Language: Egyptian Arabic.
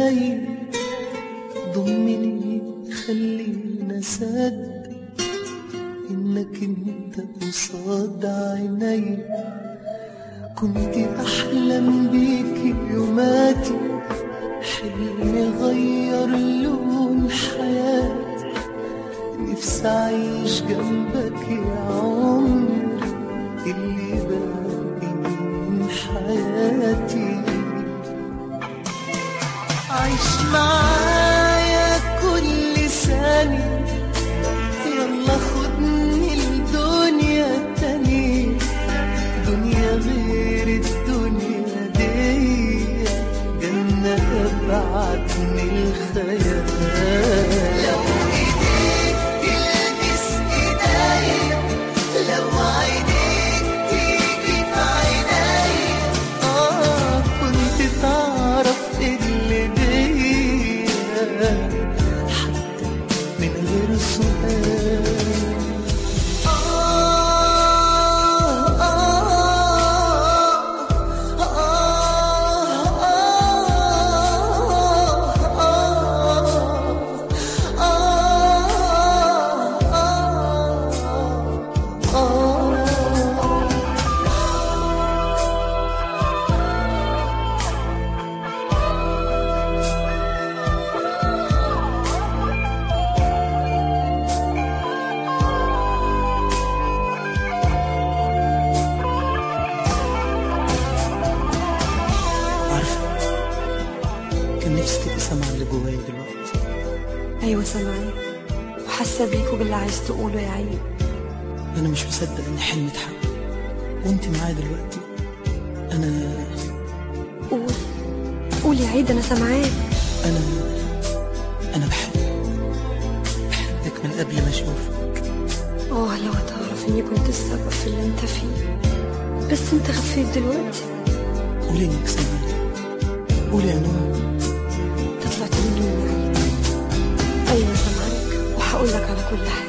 عيني ضمني خلينا صدق انك انت قصاد عيني كنت بحلم بيك يوماتي حلمي غير لون حياتي نفسي اعيش جنبك يا عمري اللي باقي من حياتي عيش معايا كل ثانية يلا خدني الدنيا تانية دنيا غير الدنيا دي جنة أبعد من الخيال لو إيديك تلمس إيديا لو عينيك تيجي في عينيا آه كنت تعرف اللي بيا حتى من غير سؤال عارفة كان نفسي تبقي سامعة اللي جوايا دلوقتي أيوة سامعاك وحاسة بيك وباللي عايز تقوله يا عيد أنا مش مصدق إن حلمي اتحقق وأنت معايا دلوقتي أنا قول قول يا عيد أنا سامعاك أنا أنا بحبك بحبك من قبل ما أشوفك اه لو تعرف إني كنت السبب في اللي أنت فيه بس أنت خفيت دلوقتي قولي إنك سامعاني قولي يا نور أنت طلعت مني يا عيد أيوة سامعاك وهقول لك على كل حاجة